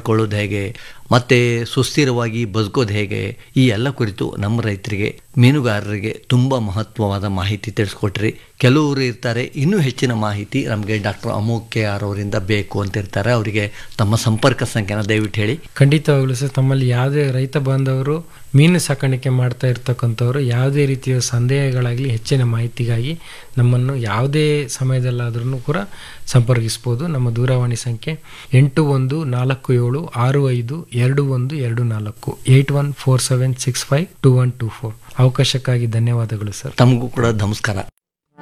ಕಾಪಾಡ್ಕೊಳ್ಳೋದು ಹೇಗೆ ಮತ್ತೆ ಸುಸ್ಥಿರವಾಗಿ ಬದುಕೋದು ಹೇಗೆ ಈ ಎಲ್ಲ ಕುರಿತು ನಮ್ಮ ರೈತರಿಗೆ ಮೀನುಗಾರರಿಗೆ ತುಂಬ ಮಹತ್ವವಾದ ಮಾಹಿತಿ ತಿಳಿಸ್ಕೊಟ್ರಿ ಕೆಲವರು ಇರ್ತಾರೆ ಇನ್ನೂ ಹೆಚ್ಚಿನ ಮಾಹಿತಿ ನಮಗೆ ಡಾಕ್ಟರ್ ಅಮೋಕ್ ಕೆ ಆರ್ ಅವರಿಂದ ಬೇಕು ಅಂತ ಇರ್ತಾರೆ ಅವರಿಗೆ ತಮ್ಮ ಸಂಪರ್ಕ ಸಂಖ್ಯೆನ ದಯವಿಟ್ಟು ಹೇಳಿ ಖಂಡಿತವಾಗ್ಲೂ ಸರ್ ತಮ್ಮಲ್ಲಿ ಯಾವುದೇ ರೈತ ಬಾಂಧವರು ಮೀನು ಸಾಕಾಣಿಕೆ ಮಾಡ್ತಾ ಇರ್ತಕ್ಕಂಥವ್ರು ಯಾವುದೇ ರೀತಿಯ ಸಂದೇಹಗಳಾಗಲಿ ಹೆಚ್ಚಿನ ಮಾಹಿತಿಗಾಗಿ ನಮ್ಮನ್ನು ಯಾವುದೇ ಸಮಯದಲ್ಲಾದ್ರೂ ಕೂಡ ಸಂಪರ್ಕಿಸ್ಬೋದು ನಮ್ಮ ದೂರವಾಣಿ ಸಂಖ್ಯೆ ಎಂಟು ಒಂದು ನಾಲ್ಕು ಏಳು ಆರು ಐದು ಎರಡು ಒಂದು ಎರಡು ನಾಲ್ಕು eight one four seven six five two one two four ಅವಕಾಶಕ್ಕಾಗಿ ಧನ್ಯವಾದಗಳು ಸರ್ ತಮಗೂ ಕೂಡ ನಮಸ್ಕಾರ